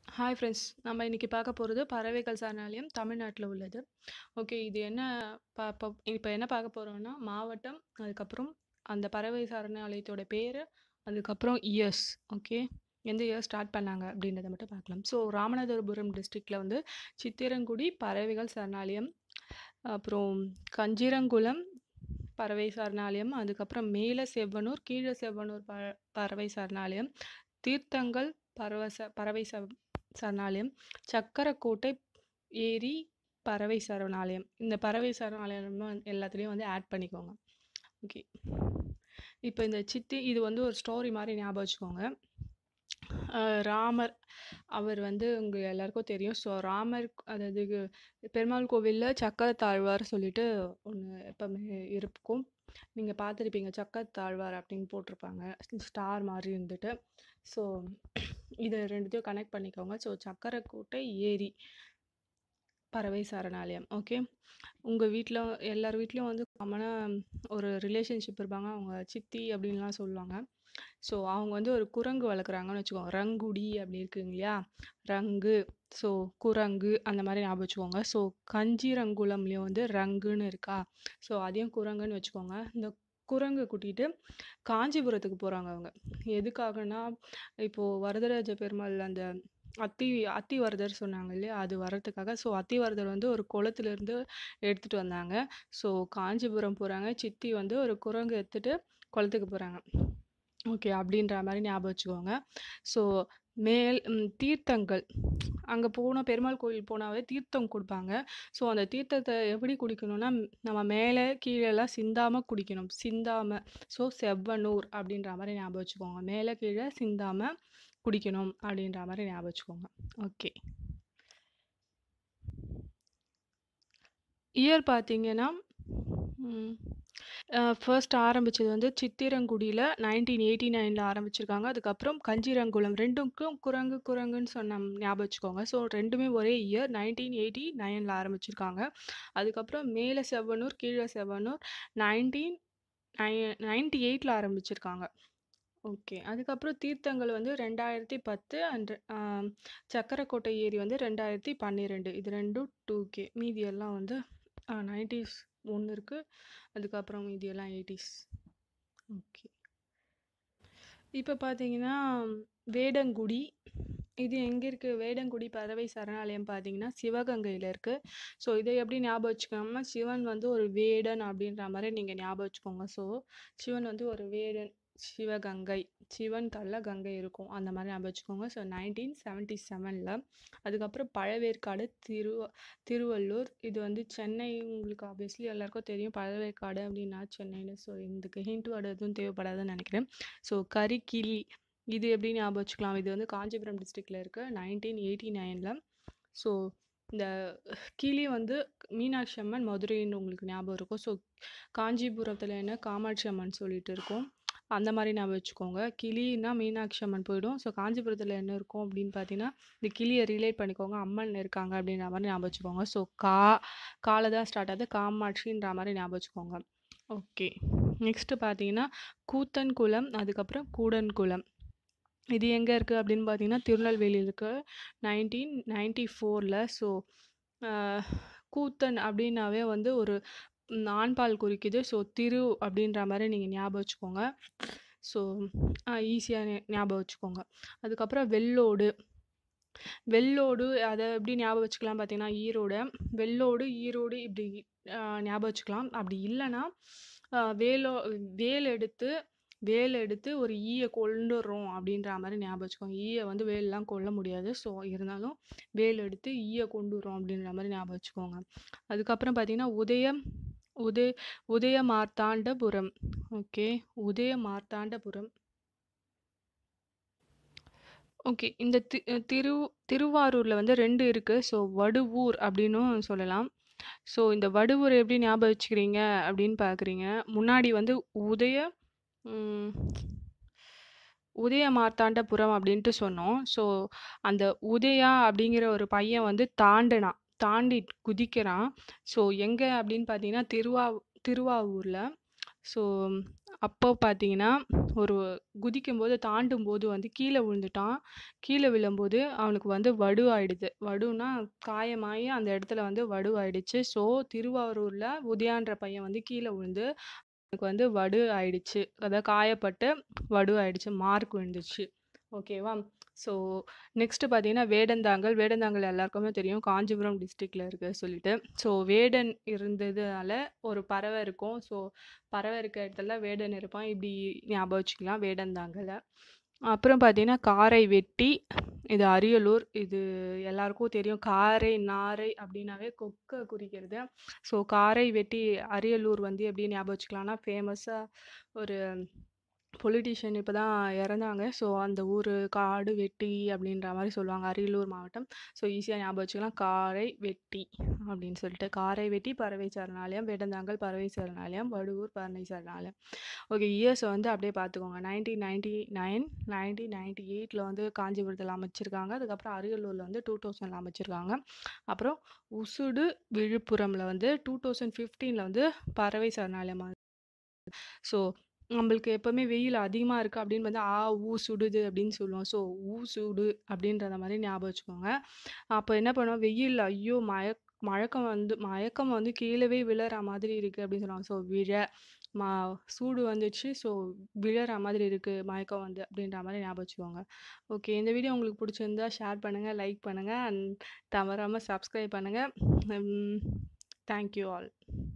Hi friends நம்ம இன்னைக்கு பார்க்க போகிறது பறவைகள் சரணாலயம் தமிழ்நாட்டில் உள்ளது ஓகே இது என்ன இப்போ இப்போ என்ன பார்க்க போகிறோம்னா மாவட்டம் அதுக்கப்புறம் அந்த பறவை சரணாலயத்தோட பேர் அதுக்கப்புறம் இயர்ஸ் ஓகே எந்த இயர் ஸ்டார்ட் பண்ணாங்க அப்படின்றத மட்டும் பார்க்கலாம் ஸோ ராமநாதபுரம் டிஸ்ட்ரிக்டில் வந்து சித்திரங்குடி பறவைகள் சரணாலயம் அப்புறம் கஞ்சிரங்குளம் பறவை சரணாலயம் அதுக்கப்புறம் மேல செவ்வனூர் கீழே செவ்வனூர் ப பறவை சரணாலயம் தீர்த்தங்கள் பறவை ச பறவை ச சரணாலயம் சக்கரக்கோட்டை ஏரி பறவை சரணாலயம் இந்த பறவை சரணாலயம் எல்லாத்துலேயும் வந்து ஆட் பண்ணிக்கோங்க ஓகே இப்போ இந்த சித்தி இது வந்து ஒரு ஸ்டோரி மாதிரி ஞாபகம் வச்சுக்கோங்க அஹ் ராமர் அவர் வந்து உங்கள் எல்லாருக்கும் தெரியும் ஸோ ராமர் அதாவது இது பெருமாள் கோவிலில் சக்கரத்தாழ்வார் சொல்லிட்டு ஒன்று எப்பவுமே இருக்கும் நீங்கள் பார்த்துருப்பீங்க சக்கரத்தாழ்வார் அப்படின்னு போட்டிருப்பாங்க ஸ்டார் மாதிரி இருந்துட்டு ஸோ இதை ரெண்டுத்தையும் கனெக்ட் பண்ணிக்கோங்க ஸோ சக்கரக்கோட்டை ஏரி பறவை சரணாலயம் ஓகே உங்கள் வீட்டில் எல்லார் வீட்லேயும் வந்து காமனாக ஒரு ரிலேஷன்ஷிப் இருப்பாங்க அவங்க சித்தி அப்படின்லாம் சொல்லுவாங்க ஸோ அவங்க வந்து ஒரு குரங்கு வளர்க்குறாங்கன்னு வச்சுக்கோங்க ரங்குடி அப்படி இருக்குங்க இல்லையா ரங்கு ஸோ குரங்கு அந்த மாதிரி ஞாபகம் வச்சுக்கோங்க ஸோ கஞ்சிரங்குளம்லேயும் வந்து ரங்குன்னு இருக்கா ஸோ அதையும் குரங்குன்னு வச்சுக்கோங்க இந்த குரங்கு கூட்டிகிட்டு காஞ்சிபுரத்துக்கு போகிறாங்க அவங்க எதுக்காகனா இப்போது வரதராஜ பெருமாள் அந்த அத்தி அத்திவரதர் சொன்னாங்க இல்லையா அது வர்றதுக்காக ஸோ அத்திவரதர் வந்து ஒரு குளத்துலேருந்து எடுத்துகிட்டு வந்தாங்க ஸோ காஞ்சிபுரம் போகிறாங்க சித்தி வந்து ஒரு குரங்கு எடுத்துகிட்டு குளத்துக்கு போகிறாங்க ஓகே அப்படின்ற மாதிரி ஞாபகம் வச்சுக்கோங்க ஸோ மேல் ம், தீர்த்தங்கள் அங்கே போனால் பெருமாள் கோயில் போனாவே தீர்த்தம் கொடுப்பாங்க ஸோ அந்த தீர்த்தத்தை எப்படி குடிக்கணும்னா ம், நம்ம மேலே கீழெல்லாம் சிந்தாமல் குடிக்கணும் சிந்தாமல் ஸோ செவ்வனூர் அப்படின்ற மாதிரி ஞாபகம் வச்சுக்கோங்க மேலே கீழே சிந்தாமல் குடிக்கணும் அப்படின்ற மாதிரி ஞாபகம் வச்சுக்கோங்க ஓகே இயர் பார்த்தீங்கன்னா ஃபர்ஸ்ட் ஆரம்பிச்சது வந்து சித்திரங்குடியில் நைன்டீன் எயிட்டி நைனில் ஆரம்பிச்சிருக்காங்க அதுக்கப்புறம் கஞ்சிரங்குளம் ரெண்டுக்கும் குரங்கு குரங்குன்னு சொன்ன ஞாபகம் வச்சுக்கோங்க ஸோ ரெண்டுமே ஒரே இயர் நைன்டீன் எயிட்டி நைனில் ஆரம்பிச்சிருக்காங்க அதுக்கப்புறம் மேலே செவ்வனூர் கீழே செவ்வனூர் நைன்டீன் நை நைன்டி எயிட்டில் ஆரம்பிச்சிருக்காங்க ஓகே அதுக்கப்புறம் தீர்த்தங்கள் வந்து ரெண்டாயிரத்தி பத்து அண்ட் சக்கரக்கோட்டை ஏரி வந்து ரெண்டாயிரத்தி பன்னிரெண்டு இது ரெண்டும் டூ கே மீதி எல்லாம் வந்து நைன்டிஸ் ஒன்று இருக்குது அதுக்கப்புறம் மீதி எல்லாம் எயிட்டிஸ் ஓகே இப்போ பார்த்தீங்கன்னா வேடங்குடி இது எங்கே இருக்குது வேடங்குடி பறவை சரணாலயம் பார்த்தீங்கன்னா சிவகங்கையில் இருக்குது ஸோ இதை எப்படி ஞாபகம் வச்சுக்கோங்கன்னா சிவன் வந்து ஒரு வேடன் அப்படின்ற மாதிரி நீங்கள் ஞாபகம் வச்சுக்கோங்க ஸோ சிவன் வந்து ஒரு வேடன் சிவகங்கை சிவன் தள்ள கங்கை இருக்கும் அந்த மாதிரி ஞாபகம் வச்சுக்கோங்க ஸோ நைன்டீன் செவன்ட்டி செவனில் அதுக்கப்புறம் பழவேற்காடு திரு திருவள்ளூர் இது வந்து சென்னை உங்களுக்கு ஆப்வியஸ்லி எல்லாருக்கும் தெரியும் பழவேற்காடு அப்படின்னா சென்னைன்னு ஸோ இதுக்கு ஹிண்ட் வேர்டு எதுவும் தேவைப்படாதுன்னு நினைக்கிறேன் ஸோ கரிக்கிளி இது எப்படி ஞாபகம் வச்சுக்கலாம் இது வந்து காஞ்சிபுரம் டிஸ்ட்ரிக்டில் இருக்குது நைன்டீன் எயிட்டி நைனில் ஸோ இந்த கிளி வந்து மீனாட்சி அம்மன் மதுரைன்னு உங்களுக்கு ஞாபகம் இருக்கும் ஸோ காஞ்சிபுரத்தில் என்ன காமாட்சி அம்மன் சொல்லிட்டு இருக்கும் அந்த மாதிரி ஞாபகம் வச்சுக்கோங்க கிளின்னா மீனாட்சி அம்மன் போயிடும் ஸோ காஞ்சிபுரத்தில் என்ன இருக்கும் அப்படின்னு பார்த்தீங்கன்னா இந்த கிளியை ரிலேட் பண்ணிக்கோங்க அம்மன் இருக்காங்க அப்படின்ற மாதிரி ஞாபகம் வச்சுக்கோங்க ஸோ கா கால தான் ஸ்டார்ட் ஆகுது காமாட்சின்ற மாதிரி ஞாபகம் வச்சுக்கோங்க ஓகே நெக்ஸ்ட்டு பார்த்தீங்கன்னா கூத்தன்குளம் அதுக்கப்புறம் கூடன்குளம் இது எங்கே இருக்குது அப்படின்னு பார்த்தீங்கன்னா திருநெல்வேலி இருக்குது நைன்டீன் நைன்டி ஃபோரில் ஸோ கூத்தன் அப்படின்னாவே வந்து ஒரு ம், ஆண்பால் குறிக்குது ஸோ திரு அப்படின்ற மாதிரி நீங்கள் ஞாபகம் வச்சுக்கோங்க ஸோ ஈஸியாக ஞாபகம் வச்சுக்கோங்க அதுக்கப்புறம் வெள்ளோடு வெள்ளோடு அதை எப்படி ஞாபகம் வச்சுக்கலாம் பார்த்தீங்கன்னா ஈரோடு வெள்ளோடு ஈரோடு இப்படி ஆஹ், ஞாபகம் வச்சுக்கலாம் அப்படி இல்லைன்னா ஆஹ், வேலோ வேல் எடுத்து வேல் எடுத்து ஒரு ஈயை கொண்டுறோம் அப்படின்ற மாதிரி ஞாபகம் வச்சுக்கோங்க ஈயை வந்து வேலெலாம் கொல்ல முடியாது ஸோ இருந்தாலும் வேல் எடுத்து ஈயை கொண்டுறோம் அப்படின்ற மாதிரி ஞாபகம் வச்சுக்கோங்க அதுக்கப்புறம் பார்த்தீங்கன்னா உதயம் உதய உதய மார்த்தாண்டபுரம் ஓகே உதய மார்த்தாண்டபுரம் ஓகே இந்த தி திரு திருவாரூரில் வந்து ரெண்டு இருக்குது ஸோ வடுவூர் அப்படின்னும் சொல்லலாம் ஸோ இந்த வடுவூர் எப்படி ஞாபகம் வச்சுக்கிறீங்க அப்படின்னு பார்க்குறீங்க முன்னாடி வந்து உதய ம், உதய மார்த்தாண்டபுரம் அப்படின்ட்டு சொன்னோம் ஸோ அந்த உதயா அப்படிங்கிற ஒரு பையன் வந்து தாண்டினான் தாண்டி குதிக்கிறான் ஸோ எங்கே அப்படின்னு பார்த்தீங்கன்னா திருவா திருவாவூரில் ஸோ அப்போ பார்த்தீங்கன்னா, ஒரு குதிக்கும்போது தாண்டும்போது வந்து கீழ விழுந்துட்டான். கீழ விழும்போது அவனுக்கு வந்து வடு ஆயிடுது. வடுன்னா காயமாயி அந்த இடத்துல வந்து வடு ஆயிடுச்சு. ஸோ திருவாரூர்ல உதயான்ற பையன் வந்து கீழ விழுந்து அவனுக்கு வந்து வடு ஆயிடுச்சு. அதாவது காயப்பட்டு வடு ஆயிடுச்சு. மார்க் விழுந்துச்சு. ஓகேவா? ஸோ நெக்ஸ்ட் பார்த்தீங்கன்னா, வேடந்தாங்கல். வேடந்தாங்கல் எல்லாருக்குமே தெரியும். காஞ்சிபுரம் டிஸ்ட்ரிக்ட்ல இருக்கு சொல்லிட்டு. ஸோ வேடன் இருந்ததுனால ஒரு பறவை இருக்கும். ஸோ பறவை இருக்க இடத்துல வேடன் இருப்பான். இப்படி ஞாபகம் வச்சுக்கலாம் வேடந்தாங்கல. அப்புறம் பார்த்தீங்கன்னா, காரை வெட்டி. இது அரியலூர். இது எல்லாருக்கும் தெரியும். காரை, நாரை அப்படின்னாவே கொக்க குறிக்கிறது. ஸோ காரை வெட்டி அரியலூர் வந்து எப்படி ஞாபகம் வச்சுக்கலாம்னா, ஃபேமஸா ஒரு பொலிட்டீஷியன் இப்ப தான் இறந்தாங்க. ஸோ அந்த ஊரு காடு வெட்டி அப்படின்ற மாரி சொல்லுவாங்க. அரியலூர் மாவட்டம். ஸோ ஈஸியா ஞாபகம் வச்சுக்கலாம். காரை வெட்டி அப்படின்னு சொல்லிட்டு. காரை வெட்டி பறவை சரணாலயம், வேடந்தாங்கல் பறவை சரணாலயம், வடுவூர் பறவை சரணாலயம். ஓகே. இயர்ஸ வந்து அப்படியே பார்த்துக்கோங்க. 1999, 1998ல வந்து காஞ்சிபுரத்தில அமைச்சிருக்காங்க. அதுக்கப்புறம் அரியலூர்ல வந்து 2000ல அமைச்சிருக்காங்க. அப்புறம் உசுடு, விழுப்புரம்ல வந்து 2015ல வந்து பறவை சரணாலயம் ஸோ நம்மளுக்கு எப்பவுமே வெயில் அதிகமா இருக்கு அப்படின்னு வந்து, ஆ, ஊ சுடுது அப்படின்னு சொல்லுவோம். ஸோ ஊ சுடு அப்படின்றத மாரி ஞாபகம் வச்சுக்கோங்க. அப்ப என்ன பண்ணுவோம், வெயில் ஐயோ! மயக் மயக்கம் வந்து மயக்கம் வந்து கீழவே விழற மாதிரி இருக்கு அப்படின்னு சொல்லுவாங்க. ஸோ விழ மா சூடு வந்துச்சு. ஸோ விழற மாதிரி இருக்கு மயக்கம் வந்து அப்படின்ற மாரி ஞாபகம் வச்சுக்கோங்க. ஓகே. இந்த வீடியோ உங்களுக்கு புடிச்சிருந்தா ஷேர் பண்ணுங்க, லைக் பண்ணுங்க அண்ட் தவறாம சப்ஸ்கிரைப் பண்ணுங்க. ம். Thank you all.